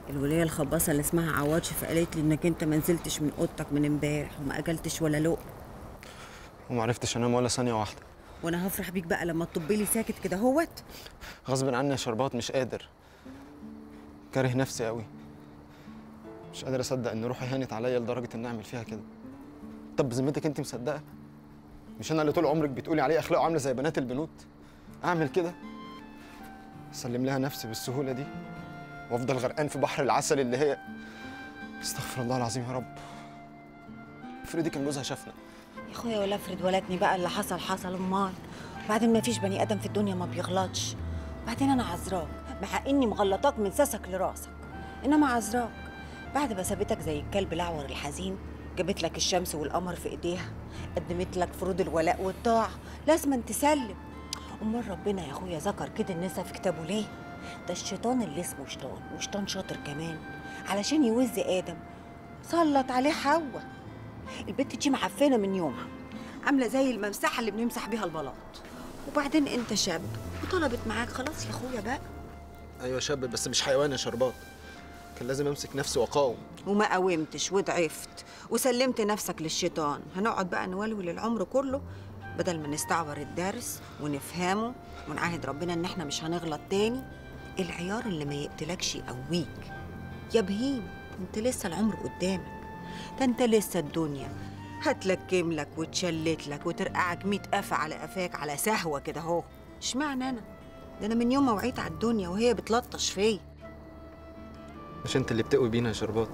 الوليه الخباصه اللي اسمها عواطش فقالت لي انك انت ما نزلتش من اوضتك من امبارح وما اكلتش ولا لقمه وما عرفتش انام ولا ثانيه واحده وانا هفرح بيك بقى لما تطب لي ساكت كده هوت غصب عني يا شربات مش قادر كاره نفسي قوي مش قادر اصدق ان روحي هانت عليا لدرجه ان اعمل فيها كده طب بذمتك انت مصدقه مش انا اللي طول عمرك بتقولي عليه اخلاقه عامله زي بنات البنوت اعمل كده اسلم لها نفسي بالسهوله دي وافضل غرقان في بحر العسل اللي هي استغفر الله العظيم يا رب افرضي كان جوزها شافنا يا اخويا ولا افرض ولكني بقى اللي حصل حصل امال وبعدين ما فيش بني ادم في الدنيا ما بيغلطش وبعدين انا عذراك مع اني مغلطاك من ساسك لراسك انما عذراك بعد ما سابتك زي الكلب الاعور الحزين جابت لك الشمس والقمر في ايديها قدمت لك فروض الولاء والطاعه لازم تسلم امال ربنا يا اخويا ذكر كده النساء في كتابه ليه ده الشيطان اللي اسمه شيطان وشيطان شاطر كمان علشان يوز ادم سلط عليه حواء البت دي معفنه من يومها عامله زي الممسحه اللي بنمسح بيها البلاط وبعدين انت شاب وطلبت معاك خلاص يا اخويا بقى ايوه شاب بس مش حيوان يا شربات كان لازم امسك نفسي واقاوم وما قاومتش وضعفت وسلمت نفسك للشيطان هنقعد بقى نولول العمر كله بدل ما نستعبر الدرس ونفهمه ونعاهد ربنا ان احنا مش هنغلط تاني العيار اللي ما يقتلكش يقويك يا بهيم انت لسه العمر قدامك ده انت لسه الدنيا هتلكم لك وتشلت لك وترقعك ميت قفا على قفاك على سهوة كده اهو اشمعنى انا ده انا من يوم ما وعيت على الدنيا وهي بتلطش فيا مش انت اللي بتقوي بينا يا شربات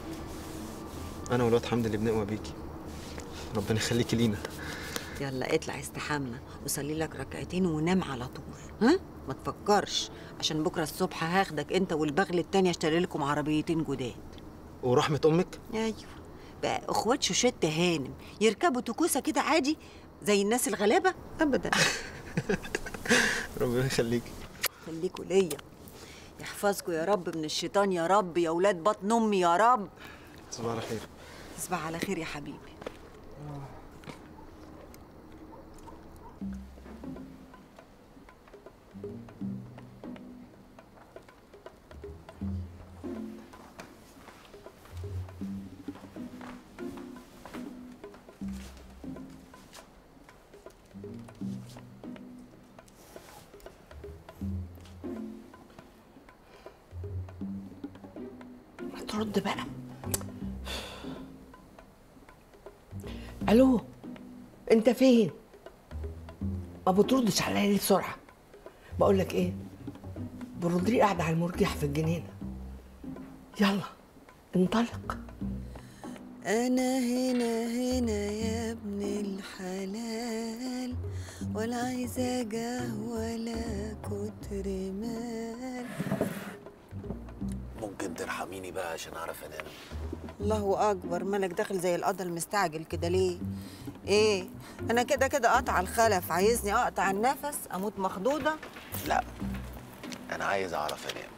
انا والواد حمدي اللي بنقوى بيكي ربنا يخليكي لينا يلا اطلع استحمى وصلي لك ركعتين ونام على طول ها ما تفكرش عشان بكره الصبح هاخدك انت والبغل التاني اشتري لكم عربيتين جداد ورحمه امك ايوه بقى اخوات شوشت هانم يركبوا توكوسه كده عادي زي الناس الغلابه ابدا ربنا يخليكي خليكوا ليا يحفظكوا يا رب من الشيطان يا رب يا ولاد بطن امي يا رب تصبح على خير تصبح على خير يا حبيبي ما ترد بقى الو انت فين ما بتردش عليا ليه بسرعه بقول لك ايه برودري قاعده على المرجح في الجنينه يلا انطلق أنا هنا هنا يا ابن الحلال ولا عايزة جاه ولا كتر مال ممكن ترحميني بقى عشان اعرف انام الله أكبر مالك داخل زي القضا المستعجل كده ليه؟ إيه؟ أنا كده كده قطع الخلف عايزني أقطع النفس أموت مخضوضة لا انا عايز اعرف انام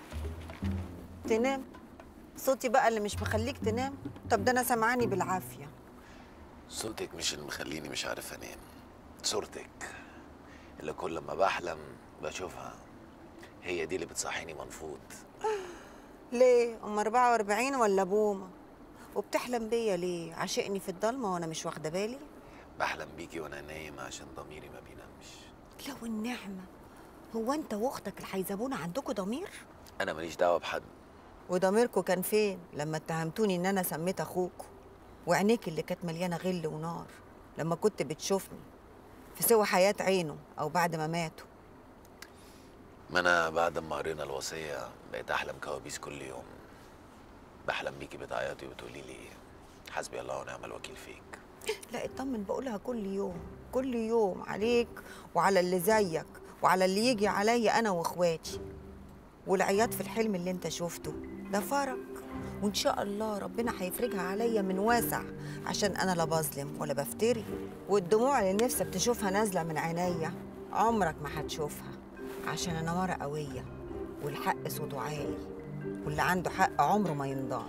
تنام صوتي بقى اللي مش مخليك تنام طب ده أنا سامعاني بالعافية صوتك مش اللي مخليني مش عارف انام صورتك اللي كل ما بحلم بشوفها هي دي اللي بتصحيني منفوض ليه؟ أم 44 ولا بومة؟ وبتحلم بيا ليه؟ عاشقني في الضلمة وأنا مش واخدة بالي؟ بحلم بيكي وانا نايم عشان ضميري ما بينامش لو النعمة هو أنت وأختك الحيزبونة عندكوا ضمير؟ انا ماليش دعوه بحد وضميركوا كان فين لما اتهمتوني إن أنا سميت أخوكوا؟ وعينيك اللي كانت مليانة غل ونار لما كنت بتشوفني في سوى حياة عينه أو بعد ما ماتوا ما انا بعد ما قرينا الوصيه بقيت احلم كوابيس كل يوم بحلم بيكي بتعيطي وتقولي لي حسبي الله ونعم الوكيل فيك لا اطمن بقولها كل يوم كل يوم عليك وعلى اللي زيك وعلى اللي يجي عليا انا واخواتي والعياط في الحلم اللي انت شفته ده فرق وان شاء الله ربنا هيفرجها عليا من واسع عشان انا لا بظلم ولا بفتري والدموع اللي نفسك تشوفها نازله من عينيا عمرك ما هتشوفها عشان انا مرة قويه والحق صوته عالي واللي عنده حق عمره ما ينضام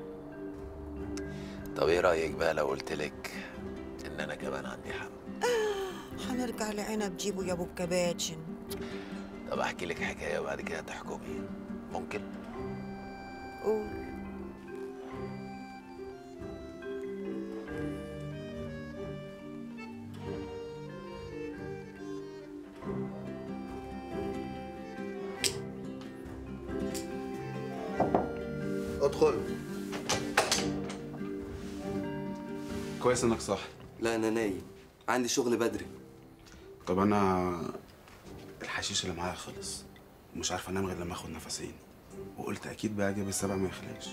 طب ايه رايك بقى لو قلت لك ان انا كمان عندي حق هنرجع لعنب جيبه يا ابو الكباتشن طب احكي لك حكايه وبعد كده تحكمي ممكن قول ادخل كويس انك صح لا انا نايم عندي شغل بدري طب انا الحشيش اللي معايا خلص ومش عارف انام غير لما اخد نفسين وقلت اكيد بقى اجيب السبع ما يخليش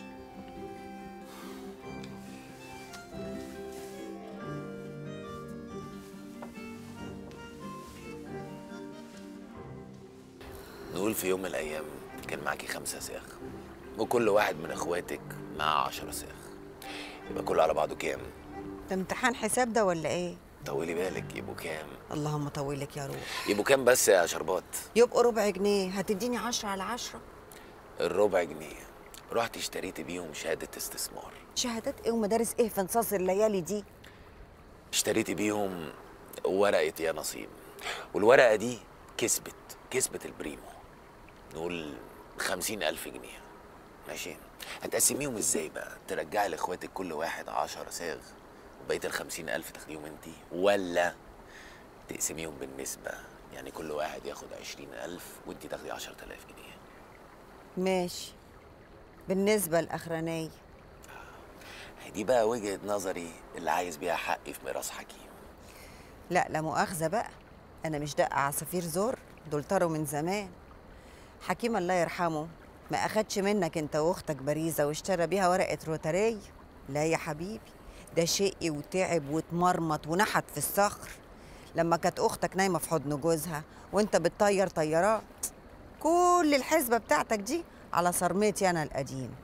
نقول في يوم من الايام كان معاكي خمسة ساخ وكل واحد من اخواتك معاه عشرة ساخ يبقى كله على بعضه كام ده امتحان حساب ده ولا ايه طولي بالك يبقوا كام اللهم طولك يا روح يبقوا كام بس يا شربات يبقوا ربع جنيه هتديني عشرة على عشرة الربع جنيه رحت اشتريت بيهم شهادة استثمار شهادات ايه ومدارس ايه في نصاص الليالي دي اشتريت بيهم ورقة يا نصيب والورقة دي كسبت كسبت البريمو نقول خمسين ألف جنيه ماشي هتقسميهم ازاي بقى ترجعي لاخواتك كل واحد عشرة صاغ وبقية الخمسين ألف تاخديهم انتي ولا تقسميهم بالنسبة يعني كل واحد ياخد عشرين ألف وانتي تاخدي عشرة آلاف جنيه ماشي بالنسبة الأخرانية دي بقى وجهة نظري اللي عايز بيها حقي في ميراث حكيم لا لا مؤاخذة بقى أنا مش دقة عصافير زور دول طاروا من زمان حكيم الله يرحمه ما أخدش منك أنت وأختك باريزة واشترى بيها ورقة روتارية لا يا حبيبي ده شقي وتعب واتمرمط ونحت في الصخر لما كانت أختك نايمة في حضن جوزها وأنت بتطير طيارات كل الحسبة بتاعتك دي على صرمتي أنا القديم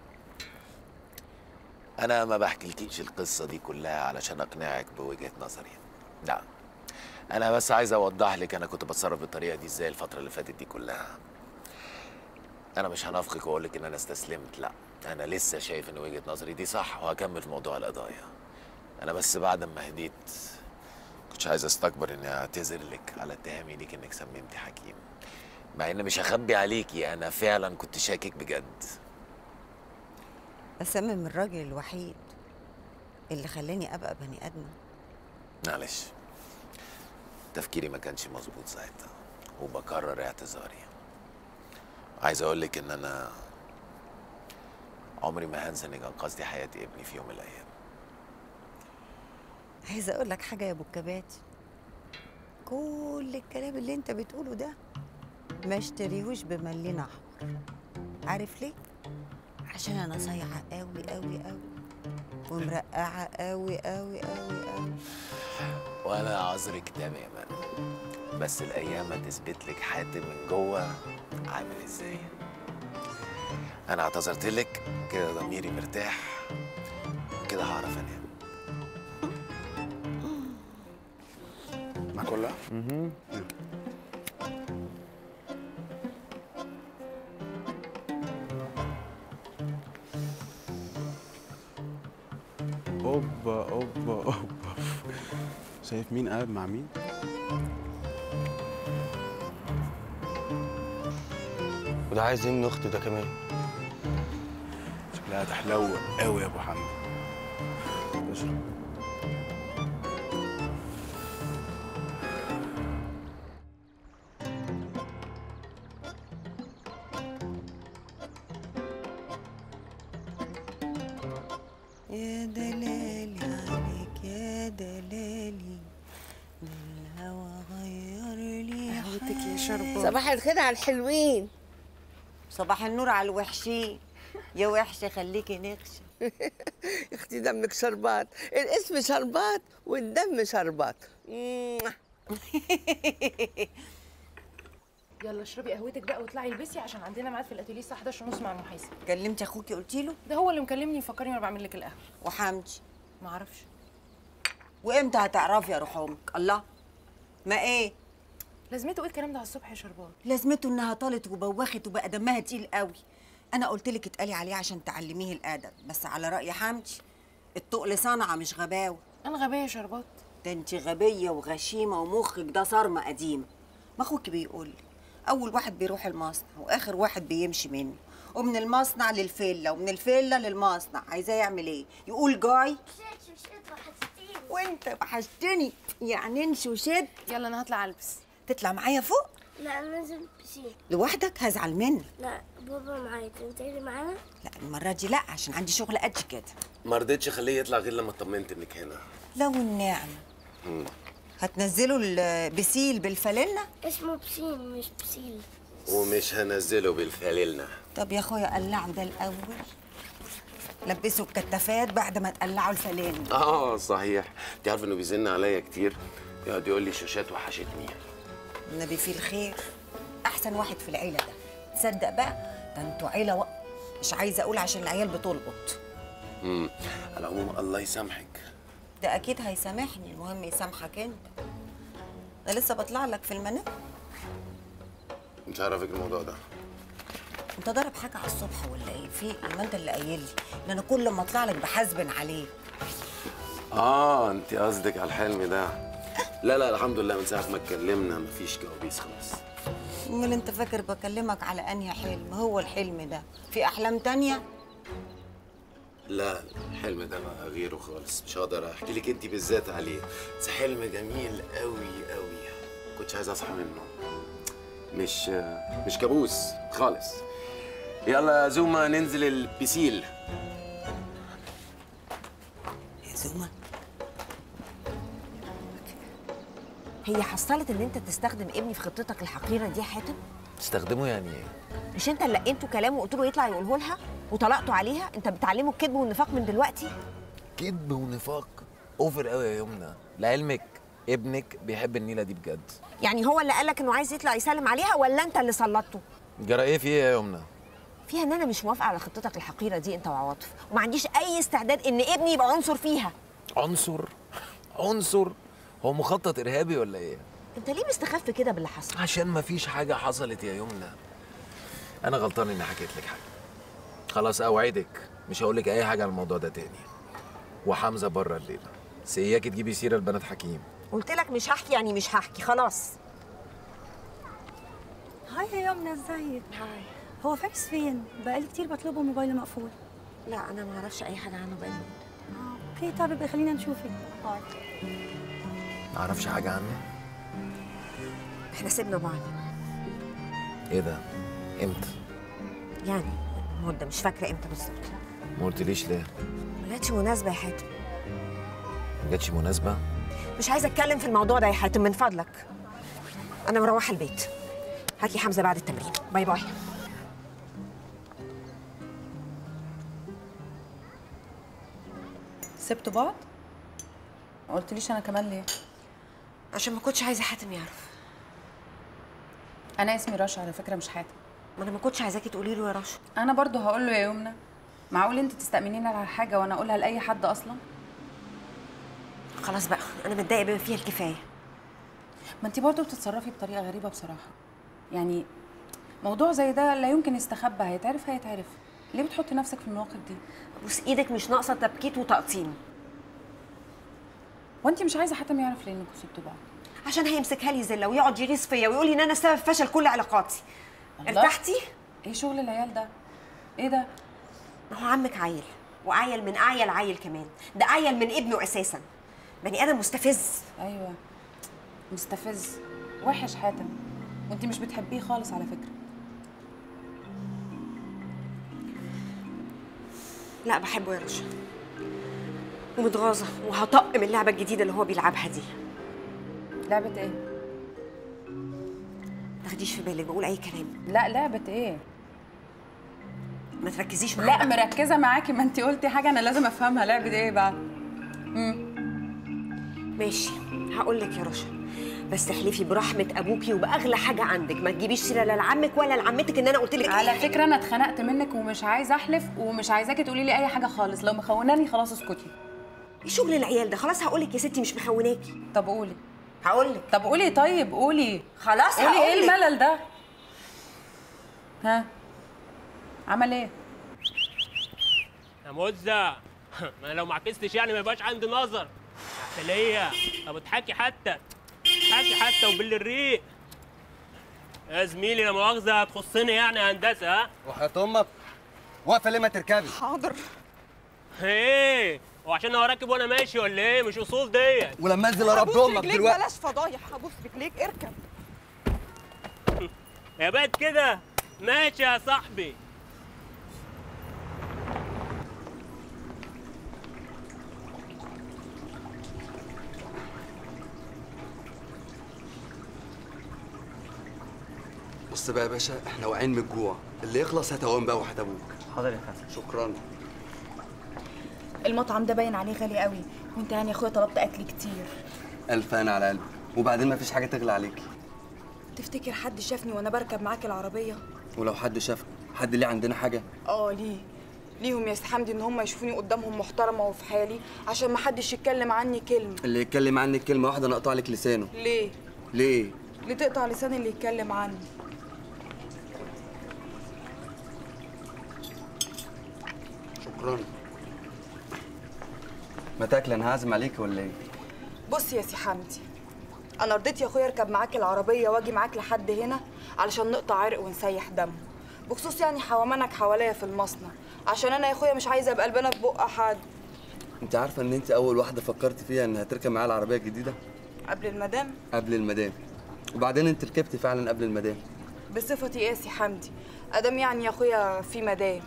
انا ما بحكيلكيش القصه دي كلها علشان اقنعك بوجهه نظري لا انا بس عايز اوضح لك انا كنت بتصرف بالطريقه دي ازاي الفتره اللي فاتت دي كلها انا مش هنافقك واقول لك ان انا استسلمت لا انا لسه شايف ان وجهه نظري دي صح وهكمل في موضوع القضايا انا بس بعد ما هديت كنتش عايز استكبر اني اعتذر لك على اتهامي ليك انك سممتي حكيم مع ان مش هخبي عليكي انا فعلا كنت شاكك بجد أسمم الراجل الوحيد اللي خلاني أبقى بني آدمة معلش تفكيري ما كانش مظبوط ساعتها وبكرر اعتذاري عايز اقول لك ان انا عمري ما هنسى انك انقذتي حياه ابني في يوم من الايام عايزه اقول لك حاجه يا ابو الكباتي كل الكلام اللي انت بتقوله ده ما اشتريهوش بمليون احمر عارف ليه عشان انا صايعه قوي قوي قوي ومرقعه قوي قوي قوي قوي وانا عذرك تماما بس الايام هتثبت لك حاتم من جوه عامل ازاي انا اعتذرت لك كده ضميري مرتاح كده هعرف انام ناكلها اوبا اوبا اوبا شايف مين قاعد مع مين؟ وده عايز ايه من اختي ده كمان شكلها تحلو قوي يا ابو حمد اشرب يا دلالي عليك يا دلالي الهوى غير لي قهوتك يا شربات صباح الخير على الحلوين صباح النور على الوحشين يا وحشه خليكي نغشه اختي دمك شربات الاسم شربات والدم شربات يلا اشربي قهوتك بقى واطلعي البسي عشان عندنا ميعاد في الاتيليه الساعه 11 ونص مع المحاسب كلمتي اخوكي قلتي له ده هو اللي مكلمني يفكرني وانا بعمل لك القهوه وحمدي ما اعرفش وامتى هتعرفي يا روح امك الله ما ايه لازمته ايه الكلام ده على الصبح يا شربات لازمته انها طالت وبوخت وبقى دمها تقيل قوي انا قلت لك اتقالي عليه عشان تعلميه الادب بس على راي حمدي التقل صنعه مش غباوه انا غبيه يا شربات ده انت غبيه وغشيمه ومخك ده صرمه قديمه ما اخوك بيقول لي اول واحد بيروح المصنع واخر واحد بيمشي منه ومن المصنع للفيلا ومن الفيلا للمصنع عايزاه يعمل ايه يقول جاي وانت وحشتني يعني انش وشد يلا انا هطلع البس تطلع معايا فوق لا لازم بسين لوحدك هزعل منك لا بابا معايا تنزلي معانا لا المره دي لا عشان عندي شغل قد كده ما رضيتش اخليه يطلع غير لما اطمنت انك هنا لو النعم مم. هتنزلوا البسيل بالفانيلا اسمه بسين مش بسيل ومش هنزله بالفاليلنا طب يا اخويا قلعوا ده الاول لبسوا الكتافات بعد ما تقلعوا الفانيلا اه صحيح انت عارف انه بيزن عليا كتير يقعد يقول لي شاشات وحشتني النبي فيه الخير احسن واحد في العيله ده تصدق بقى ده انتوا عيله و... مش عايزه اقول عشان العيال بتلقط امم على العموم الله يسامحك ده اكيد هيسامحني المهم يسامحك انت ده لسه بطلع لك في المنام مش عارفك الموضوع ده انت ضارب حاجه على الصبح ولا ايه في إيه؟ ما انت اللي قايل لي ان انا كل ما اطلع لك بحاسبن عليه اه انت قصدك على الحلم ده لا لا الحمد لله من ساعه ما اتكلمنا مفيش كوابيس خالص امال انت فاكر بكلمك على انهي حلم هو الحلم ده في احلام تانية لا الحلم ده بقى غيره خالص مش هقدر احكي لك انت بالذات عليه بس حلم جميل قوي قوي كنتش عايز اصحى منه مش مش كابوس خالص يلا يا زوما ننزل البسيل يا زوما هي حصلت ان انت تستخدم ابني في خطتك الحقيره دي يا حاتم تستخدمه يعني ايه مش انت اللي لقيته كلامه وقلت له يطلع يقوله لها وطلقتوا عليها انت بتعلمه الكذب والنفاق من دلوقتي كذب ونفاق اوفر قوي يا يمنى لعلمك ابنك بيحب النيله دي بجد يعني هو اللي قالك انه عايز يطلع يسلم عليها ولا انت اللي سلطته جرى ايه في ايه يا يمنى فيها ان انا مش موافقه على خطتك الحقيره دي انت وعواطف وما عنديش اي استعداد ان ابني يبقى عنصر فيها عنصر عنصر هو مخطط ارهابي ولا ايه انت ليه مستخف كده باللي حصل عشان ما فيش حاجه حصلت يا يمنى انا غلطان اني حكيت لك حاجه خلاص اوعدك مش هقول لك اي حاجه عن الموضوع ده تاني وحمزه بره الليله سياكي تجيبي سيره لبنات حكيم قلت لك مش هحكي يعني مش هحكي خلاص هاي يا يمنى ازيك هاي هو فارس فين بقالي كتير بطلبه موبايله مقفول لا انا ما اعرفش اي حاجه عنه بقالي اوكي طب يبقى خلينا نشوفك باي ما اعرفش حاجه عنه احنا سيبنا بعض ايه ده امتى يعني مده مش فاكره امتى بالظبط ما قلتليش ليه ما لقيتش مناسبه يا حاتم ما جاتش مناسبه مش عايزه اتكلم في الموضوع ده يا حاتم من فضلك انا مروحه البيت هات لي حمزه بعد التمرين باي باي سبتوا بعض؟ ما قلتليش انا كمان ليه؟ عشان ما كنتش عايزه حاتم يعرف انا اسمي رشا على فكره مش حاتم ما انا ما كنتش عايزاكي تقولي له يا رشا انا برضو هقول له يا يمنى معقول انت تستأمنيني على حاجه وانا اقولها لاي حد اصلا خلاص بقى انا متضايقه بما فيها الكفايه ما انت برضو بتتصرفي بطريقه غريبه بصراحه يعني موضوع زي ده لا يمكن يستخبى هيتعرف هيتعرف ليه بتحطي نفسك في المواقف دي بص ايدك مش ناقصه تبكيت وتقطيم وانت مش عايزه حاتم يعرف ليه انكم سبتوا بعض عشان هيمسكها لي زله ويقعد يغيظ فيا ويقول لي ان انا سبب فشل كل علاقاتي الله. ارتحتي ايه شغل العيال ده ايه ده ما هو عمك عيل وعيل من اعيل عيل كمان ده عيل من ابنه اساسا بني ادم مستفز ايوه مستفز وحش حاتم وانت مش بتحبيه خالص على فكره لا بحبه يا رشا ومتغاظه وهطق من اللعبه الجديده اللي هو بيلعبها دي لعبه ايه ما تاخديش في بالك بقول اي كلام لا لعبه ايه ما تركزيش معايا لا مركزه معاكي ما انت قلتي حاجه انا لازم افهمها لعبه ايه بقى امم ماشي هقول لك يا رشا بس احلفي برحمه ابوكي وباغلى حاجه عندك ما تجيبيش سيره لا لعمك ولا لعمتك ان انا قلت لك على فكره انا اتخنقت منك ومش عايزه احلف ومش عايزاكي تقولي لي اي حاجه خالص لو مخوناني خلاص اسكتي ايه شغل العيال ده خلاص هقول لك يا ستي مش مخوناكي طب قولي هقول لك طب قولي طيب قولي خلاص قولي ايه هقولك. الملل ده ها عمل ايه يا مزة ما انا لو ما عكستش يعني ما يبقاش عندي نظر عسلية طب اضحكي حتى اضحكي حتى وبالريق يا زميلي لا مؤاخذة هتخصني يعني هندسة ها وحياة امك واقفه ليه ما تركبي حاضر ايه وعشان هو راكب وانا ماشي ولا ايه مش اصول ديت ولما انزل اربي هبوس امك رجليك دلوقتي بلاش فضايح هبوس رجليك اركب يا بات كده ماشي يا صاحبي بص بقى يا باشا احنا واقعين من الجوع اللي يخلص هتوام بقى وحد ابوك حاضر يا حسن شكرا المطعم ده باين عليه غالي قوي وانت يعني يا اخويا طلبت اكل كتير الف انا على قلبي وبعدين ما فيش حاجه تغلى عليكي تفتكر حد شافني وانا بركب معاك العربيه ولو حد شافك حد ليه عندنا حاجه اه ليه ليهم يا سي حمدي ان هم يشوفوني قدامهم محترمه وفي حالي عشان ما حدش يتكلم عني كلمه اللي يتكلم عنك كلمه واحده انا اقطع لك لسانه ليه ليه ليه تقطع لسان اللي يتكلم عني شكرا ما تاكل انا هعزم عليك ولا ايه بص يا سي حمدي انا رضيت يا اخويا اركب معاك العربيه واجي معاك لحد هنا علشان نقطع عرق ونسيح دم بخصوص يعني حوامنك حواليا في المصنع عشان انا يا اخويا مش عايزه ابقى قلبانه في بق حد انت عارفه ان انت اول واحده فكرت فيها انها تركب معايا العربيه الجديده قبل المدام قبل المدام وبعدين انت ركبت فعلا قبل المدام بصفتي ايه يا سي حمدي ادام يعني يا اخويا في مدام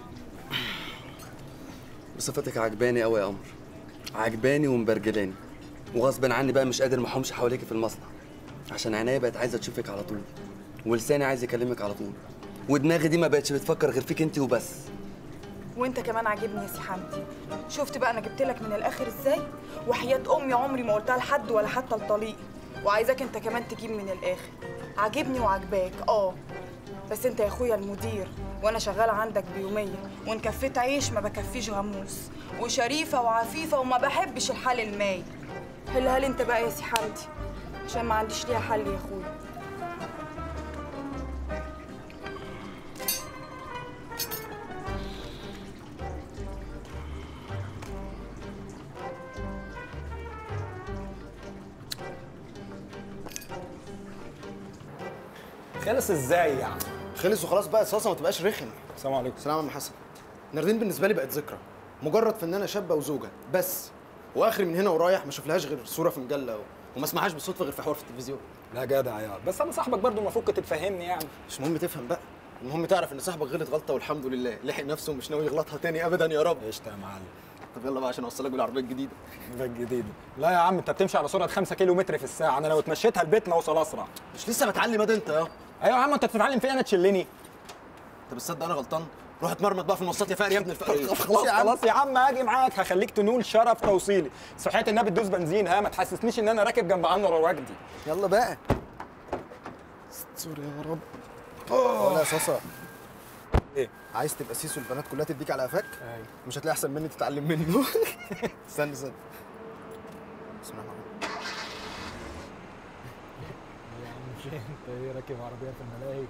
بصفتك عجباني قوي يا قمر عجباني ومبرجلاني وغصب عني بقى مش قادر محومش حواليكي في المصنع عشان عينيا بقت عايزه تشوفك على طول ولساني عايز يكلمك على طول ودماغي دي ما بقتش بتفكر غير فيك انت وبس وانت كمان عاجبني يا سي حمدي شفت بقى انا جبت لك من الاخر ازاي وحياه امي عمري ما قلتها لحد ولا حتى لطليقي وعايزاك انت كمان تجيب من الاخر عاجبني وعاجباك اه بس انت يا اخويا المدير وانا شغاله عندك بيوميه وان كفيت عيش ما بكفيش غموس وشريفه وعفيفه وما بحبش الحال الماي حلها لي انت بقى يا سي حمدي عشان ما عنديش ليها حل يا اخويا خلص ازاي يعني؟ خلص وخلاص بقى صاصه ما تبقاش رخم السلام عليكم سلام يا عم حسن ناردين بالنسبه لي بقت ذكرى مجرد فنانه شابه وزوجه بس واخري من هنا ورايح ما اشوفلهاش غير صوره في مجله و... وما اسمعهاش بالصدفه غير في حوار في التلفزيون لا جدع يا بس انا صاحبك برضو المفروض كنت تفهمني يعني مش مهم تفهم بقى المهم تعرف ان صاحبك غلط غلطه والحمد لله لحق نفسه ومش ناوي يغلطها تاني ابدا يا رب قشطه يا معلم طب يلا بقى عشان اوصلك بالعربيه الجديده ده الجديد لا يا عم انت بتمشي على سرعه 5 كيلو متر في الساعه انا لو اتمشيتها البيت ما اوصل اسرع مش لسه بتعلم ده انت يا ايوه يا عم انت بتتعلم في إيه؟ انا تشلني طب تصدق انا غلطان روح اتمرمط بقى في المواصلات يا فقر يا ابن الفقريه خلاص خلاص يا عم هاجي معاك هخليك تنول شرف توصيلي صحيت النبي تدوس بنزين ها ما تحسسنيش ان انا راكب جنب عنر وجدي يلا بقى سوري يا رب ولا يا صاصه ايه عايز تبقى سيسو البنات كلها تديك على قفاك مش هتلاقي احسن مني تتعلم منه استنى استنى بسم الله الرحمن الرحيم يا عم مش انت ايه راكب عربيه في الملاهي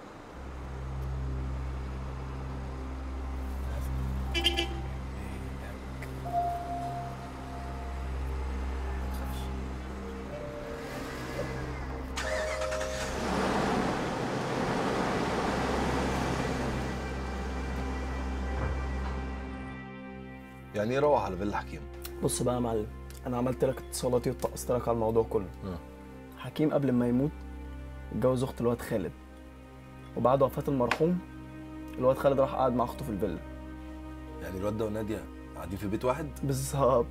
يعني ايه روح على فيلا حكيم؟ بص بقى يا معلم انا عملت لك اتصالاتي واتقصت لك على الموضوع كله حكيم قبل ما يموت اتجوز اخت الواد خالد وبعد وفاه المرحوم الواد خالد راح قعد مع اخته في الفيلا يعني الواد ده وناديه قاعدين في بيت واحد؟ بالظبط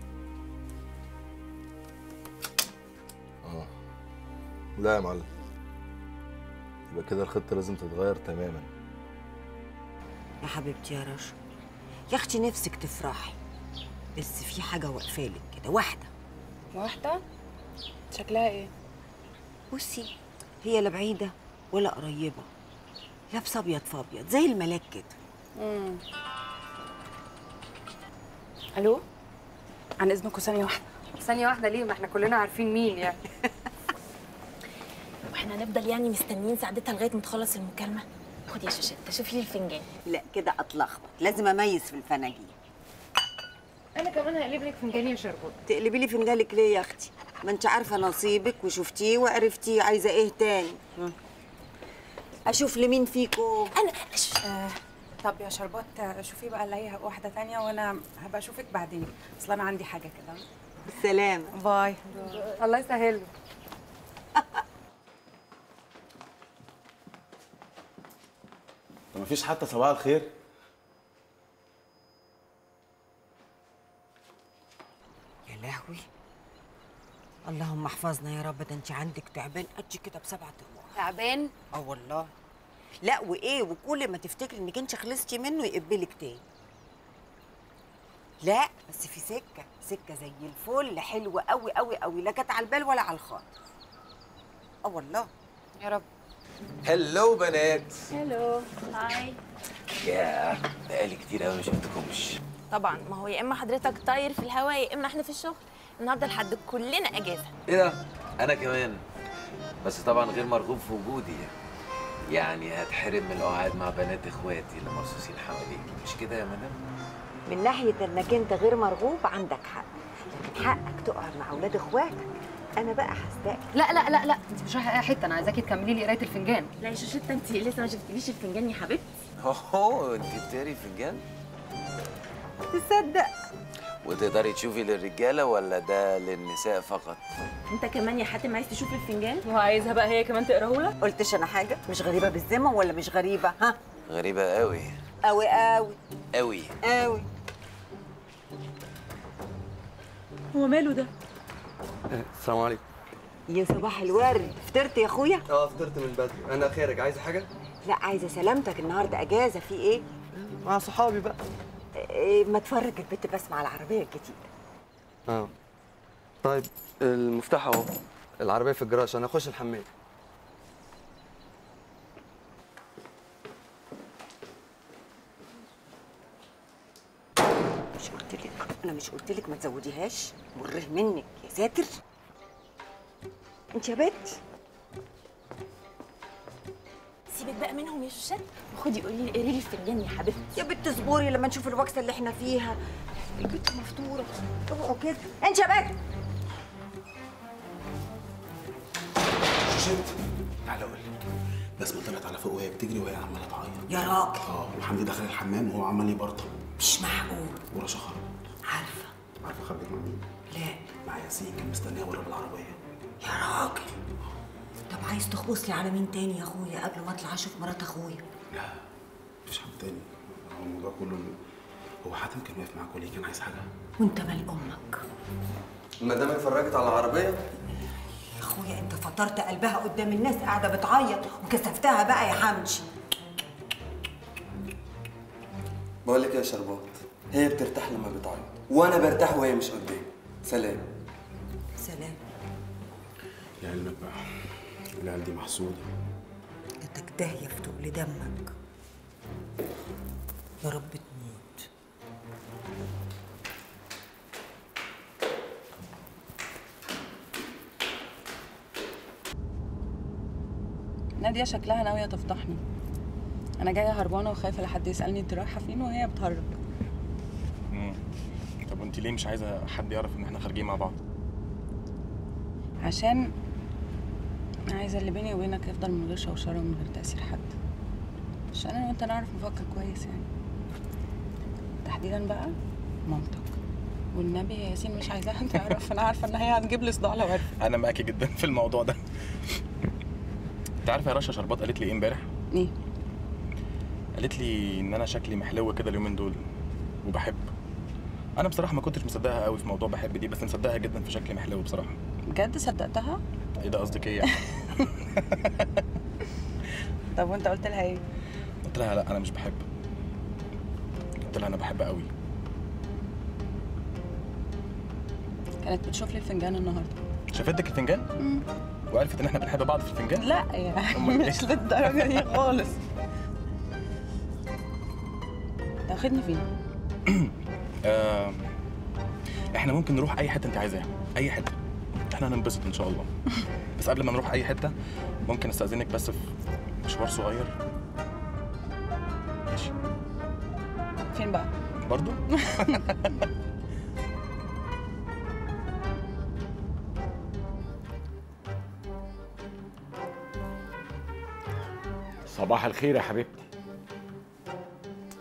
اه لا يا معلم يبقى كده الخطه لازم تتغير تماما يا حبيبتي يا رشا يا اختي نفسك تفرحي بس في حاجه واقفالك كده واحده واحده شكلها ايه بصي هي لا بعيده ولا قريبه لابسه ابيض في ابيض زي الملاك كده امم الو عن اذنكم ثانيه واحده ثانية واحدة ليه؟ ما احنا كلنا عارفين مين يعني واحنا هنفضل يعني مستنيين سعادتها لغايه ما تخلص المكالمه خد يا شاشة شوفي لي الفنجان لا كده اتلخبط لازم اميز في الفناجين انا كمان هقلب لك فنجان يا شربات تقلبي لي فنجانك ليه يا اختي ما انت عارفه نصيبك وشفتيه وعرفتيه عايزه ايه تاني اشوف لمين فيكم انا آه طب يا شربات شوفي بقى نلاقي واحده تانية وانا هبقى اشوفك بعدين اصل انا عندي حاجه كده بالسلامه باي الله يسهل طب مفيش حتى صباح الخير يا لهوي اللهم احفظنا يا رب ده انت عندك تعبان قد كده بسبعة ارواح تعبان اه والله لا وايه وكل ما تفتكري انك انت خلصتي منه يقبلك تاني لا بس في سكه سكه زي الفل حلوه قوي قوي قوي لا كانت على البال ولا على الخاطر اه والله يا رب هلو بنات هلو هاي يا بقالي كتير قوي ما شفتكمش طبعا ما هو يا اما حضرتك طاير في الهواء يا اما احنا في الشغل النهارده لحد كلنا اجازه ايه ده انا كمان بس طبعا غير مرغوب في وجودي يعني هتحرم من القعاد مع بنات اخواتي اللي مرصوصين حواليك مش كده يا مدام من ناحيه انك انت غير مرغوب عندك حق لكن حقك تقعد مع اولاد اخواتك انا بقى هستقل لا لا لا لا انت مش رايحه اي حته انا عايزاكي تكملي لي قرايه الفنجان لا يا شوشتة انت لسه ما شفتليش الفنجان يا حبيبتي اوه انت بتقري فنجان تصدق وتقدري تشوفي للرجاله ولا ده للنساء فقط انت كمان يا حاتم عايز تشوف الفنجان وعايزها بقى هي كمان تقراهولك قلتش انا حاجه مش غريبه بالذمه ولا مش غريبه ها غريبه قوي قوي قوي قوي قوي هو ماله ده السلام عليكم يا صباح الورد فطرت يا اخويا اه فطرت من بدري انا خارج عايزه حاجه لا عايزه سلامتك النهارده اجازه في ايه مع صحابي بقى إيه ما تفرج البت بس مع العربيه الجديده اه طيب المفتاح اهو العربيه في الجراج انا اخش الحمام مش قلت لك انا مش قلت لك ما تزوديهاش مره منك يا ساتر انت يا بت سيبك بقى منهم يا شوشتة خدي قولي لي قري لي الفنجان يا حبيبتي يا بت اصبري لما نشوف الوكسه اللي احنا فيها البت مفطوره اوعوا كده انت يا بت شت تعالى اقول لك بسمة طلعت على فوق وهي بتجري وهي عماله تعيط يا راجل اه وحمدي دخل الحمام وهو عمال يبرطم مش معقول ورشا خرج عارفه عارفه خرجت مع مين؟ لا مع ياسين كان مستنيها بره بالعربيه يا راجل طب عايز تخبص لي على مين تاني يا اخويا قبل ما اطلع اشوف مرات اخويا لا مفيش حد تاني هو الموضوع كله إن- هو حاتم كان واقف معاك وليه كان عايز حاجه؟ وانت مال امك المدام اتفرجت على العربيه يا اخويا انت فطرت قلبها قدام الناس قاعده بتعيط وكسفتها بقى يا حمدي بقول لك يا شربات هي بترتاح لما بتعيط وانا برتاح وهي مش قدامي سلام سلام لعلمك بقى العيال دي محسوده جاتك داهيه في تقل دمك يا رب تموت ناديه شكلها ناويه تفضحني انا جايه هربانه وخايفه لحد يسالني انت رايحه فين وهي بتهرب مم. طب وانت ليه مش عايزه حد يعرف ان احنا خارجين مع بعض عشان عايزه اللي بيني وبينك يفضل من غير شوشره ومن غير تاثير حد عشان انا وانت نعرف نفكر كويس يعني تحديدا بقى مامتك والنبي يا ياسين مش عايزاها تعرف انا عارفه ان هي هتجيب لي صداع لو عرفت انا معاكي جدا في الموضوع ده انت عارفه يا رشا شربات قالت لي ايه امبارح ايه قالت لي ان انا شكلي محلو كده اليومين دول وبحب انا بصراحه ما كنتش مصدقها قوي في موضوع بحب دي بس مصدقها جدا في شكلي محلو بصراحه بجد صدقتها ايه ده قصدك ايه يعني طب وانت قلت لها ايه قلت لها لا انا مش بحب قلت لها انا بحب قوي كانت بتشوف لي الفنجان النهارده شافتك الفنجان وعرفت ان احنا بنحب بعض في الفنجان لا يعني أمال إيه؟ مش للدرجه دي خالص تاخدني فين آه احنا ممكن نروح اي حته انت عايزاها اي حته احنا هننبسط ان شاء الله بس قبل ما نروح اي حته ممكن استاذنك بس في مشوار صغير ماشي فين بقى برضو صباح الخير يا حبيبتي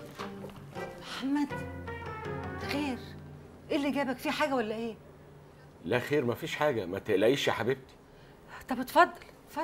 محمد خير ايه اللي جابك في حاجه ولا ايه لا خير مفيش حاجة ما تقلقيش يا حبيبتي طب اتفضل اتفضل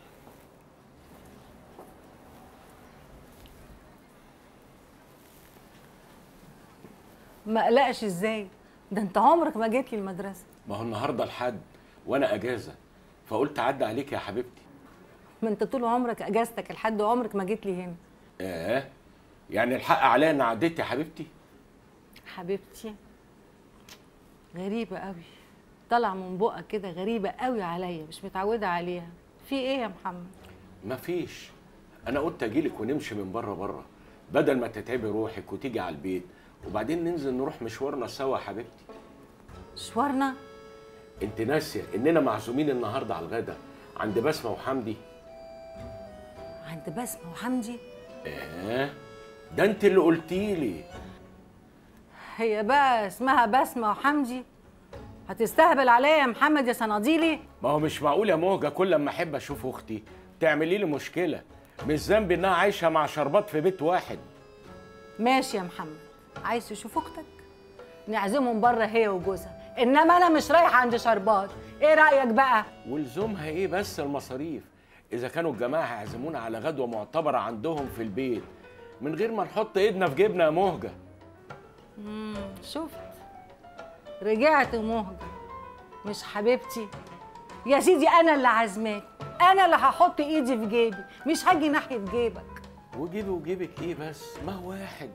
ما قلقش ازاي ده انت عمرك ما جيت لي المدرسه ما هو النهاردة الحد وأنا أجازة فقلت أعدي عليك يا حبيبتي ما انت طول عمرك اجازتك لحد عمرك ما جيت لي هنا آه يعني الحق عليا إن عديت يا حبيبتي حبيبتي غريبه قوي طالع من بقك كده غريبه قوي عليا مش متعوده عليها في ايه يا محمد مفيش أنا قلت أجيلك ونمشي من بره بره بدل ما تتعبي روحك وتيجي على البيت وبعدين ننزل نروح مشوارنا سوا يا حبيبتي مشوارنا انت ناسيه اننا معزومين النهارده على الغدا عند بسمه وحمدي عند بسمه وحمدي اه ده انت اللي قلتي لي هي بقى اسمها بسمه وحمدي هتستهبل عليا يا محمد يا صناديلي ما هو مش معقول يا مهجه كل لما احب اشوف اختي تعملي لي مشكله مش ذنبي انها عايشه مع شربات في بيت واحد ماشي يا محمد عايز تشوف اختك نعزمهم بره هي وجوزها انما انا مش رايحه عند شربات ايه رايك بقى ولزومها ايه بس المصاريف اذا كانوا الجماعه هيعزمونا على غدوه معتبره عندهم في البيت من غير ما نحط ايدنا في جيبنا يا مهجه امم شفت رجعت مهجة مش حبيبتي يا سيدي انا اللي عازماك انا اللي هحط ايدي في جيبي مش هاجي ناحيه جيبك وجيبي وجيبك ايه بس ما هو واحد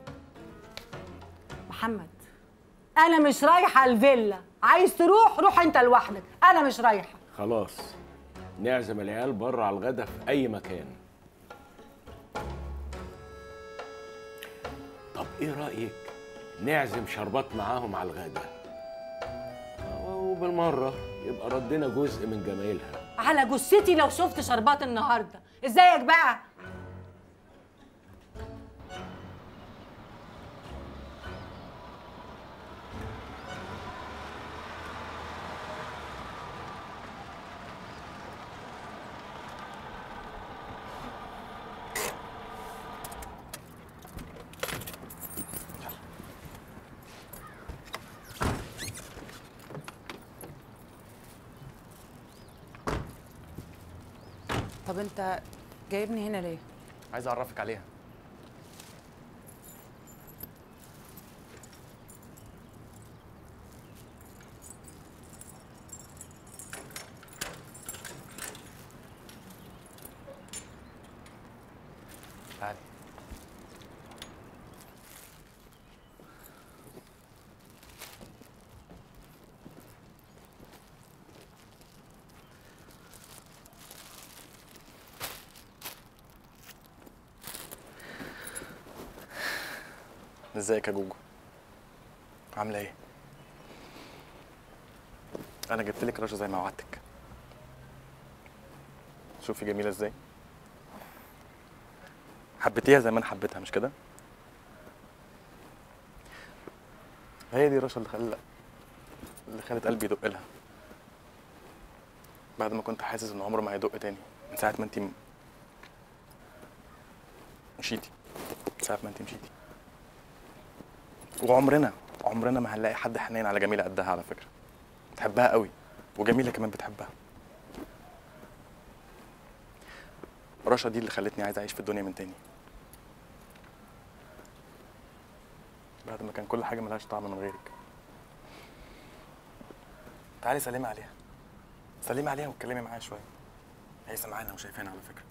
محمد انا مش رايحه الفيلا عايز تروح روح انت لوحدك انا مش رايحه خلاص نعزم العيال بره على الغدا في اي مكان طب ايه رايك نعزم شربات معاهم على الغدا وبالمره يبقى ردنا جزء من جمايلها على جثتي لو شفت شربات النهارده ازيك بقى طب انت جايبني هنا ليه عايز اعرفك عليها تعالي ازيك يا جوجو عامله ايه انا جبت لك رشا زي ما وعدتك شوفي جميله ازاي حبيتيها زي ما انا حبيتها مش كده هي دي رشا اللي خل اللي خلت قلبي يدق لها بعد ما كنت حاسس ان عمره ما هيدق تاني من ساعه ما انت م... مشيتي من ساعه ما انت مشيتي وعمرنا عمرنا ما هنلاقي حد حنين على جميله قدها على فكره بتحبها قوي وجميله كمان بتحبها رشا دي اللي خلتني عايز اعيش في الدنيا من تاني بعد ما كان كل حاجه ملهاش طعم من غيرك تعالي سلمي عليها سلمي عليها واتكلمي معاها شويه هي سامعانا وشايفانا على فكره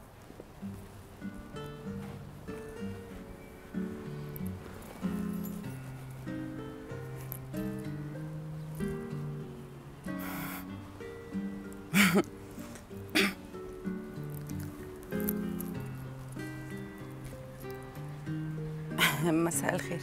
مساء الخير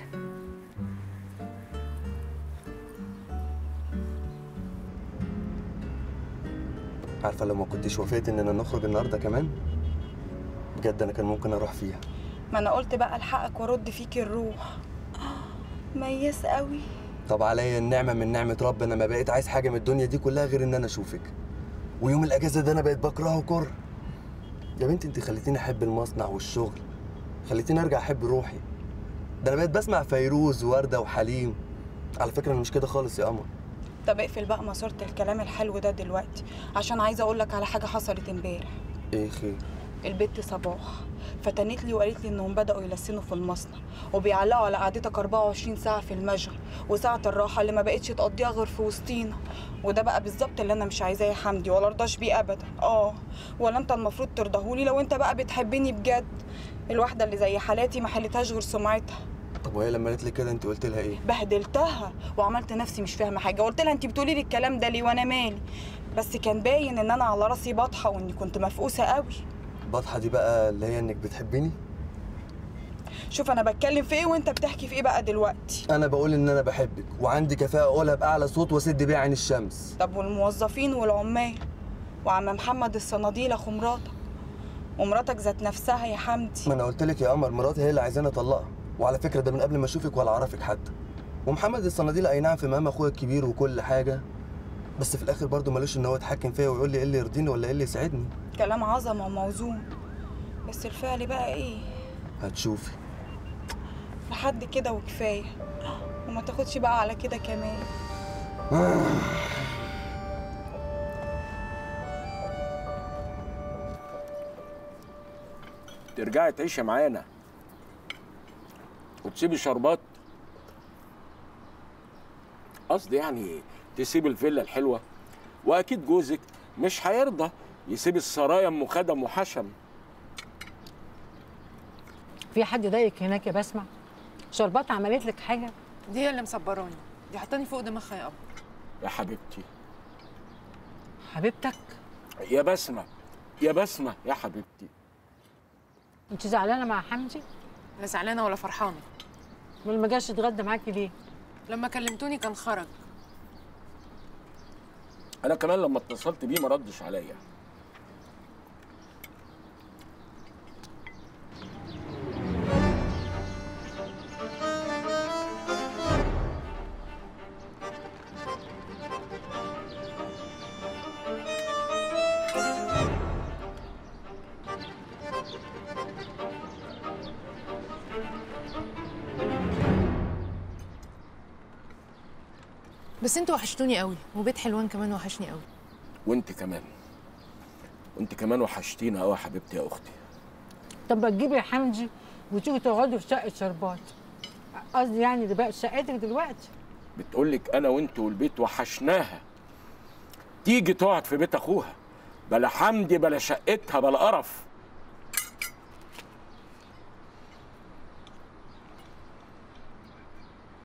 عارفه لو ما كنتش وافقت اننا نخرج النهارده كمان بجد انا كان ممكن اروح فيها ما انا قلت بقى الحقك وارد فيك الروح مياس قوي طب عليا النعمه من نعمه ربنا ما بقيت عايز حاجه من الدنيا دي كلها غير ان انا اشوفك ويوم الاجازه ده انا بقيت بكرهه كره يا بنتي انت خليتيني احب المصنع والشغل خليتيني ارجع احب روحي ده انا بقيت بسمع فيروز ووردة وحليم على فكرة انا مش كده خالص يا قمر طب اقفل بقى مسارة الكلام الحلو ده دلوقتي عشان عايزه اقول لك على حاجه حصلت امبارح ايه خير البت صباح فتنت لي وقالت لي انهم بداوا يلسنوا في المصنع وبيعلقوا على قعدتك 24 ساعه في المشغل وساعه الراحه اللي ما بقتش تقضيها غير في وسطينا وده بقى بالظبط اللي انا مش عايزاه يا حمدي ولا ارضاش بيه ابدا اه ولا انت المفروض ترضاهولي لو انت بقى بتحبني بجد الواحده اللي زي حالاتي ما حلتهاش غير سمعتها طب وهي لما قالت لي كده انت قلت لها ايه بهدلتها وعملت نفسي مش فاهمه حاجه قلت لها انت بتقولي لي الكلام ده ليه وانا مالي بس كان باين ان انا على راسي بطحه واني كنت مفقوسه قوي بطحة دي بقى اللي هي انك بتحبيني شوف انا بتكلم في ايه وانت بتحكي في ايه بقى دلوقتي انا بقول ان انا بحبك وعندي كفاءة اقولها باعلى صوت واسد بيها عين الشمس طب والموظفين والعمال وعم محمد الصناديل اخو مراتك ومراتك ذات نفسها يا حمدي ما انا قلت لك يا قمر مراتي هي اللي عايزاني اطلقها وعلى فكرة ده من قبل ما اشوفك ولا اعرفك حتى ومحمد الصناديل اي نعم في مقام اخويا الكبير وكل حاجة بس في الاخر برضه ملوش ان هو يتحكم فيا ويقول لي ايه اللي يرضيني ولا ايه اللي يسعدني كلام عظمه وموزون بس الفعل بقى ايه هتشوفي لحد كده وكفايه وما تاخدش بقى على كده كمان ترجعي تعيشي معانا وتسيبي الشربات قصدي يعني تسيب الفيلا الحلوه واكيد جوزك مش هيرضى يسيب السرايا ام خدم وحشم في حد ضايقك هناك يا بسمع شربات عملت لك حاجه دي هي اللي مصبراني دي حطاني فوق دماغها يا ابو يا حبيبتي حبيبتك يا بسمه يا بسمه يا حبيبتي انت زعلانه مع حمدي لا زعلانه ولا فرحانه امال ما جاش يتغدى معاكي ليه لما كلمتوني كان خرج انا كمان لما اتصلت بيه ما ردش عليا بس انتوا وحشتوني قوي وبيت حلوان كمان وحشني قوي وانت كمان وانت كمان وحشتينا قوي يا حبيبتي يا اختي طب ما تجيبي يا حمدي وتيجي تقعدوا في شقه شربات قصدي يعني دي بقت شقتك دلوقتي بتقولك انا وانت والبيت وحشناها تيجي تقعد في بيت اخوها بلا حمدي بلا شقتها بلا قرف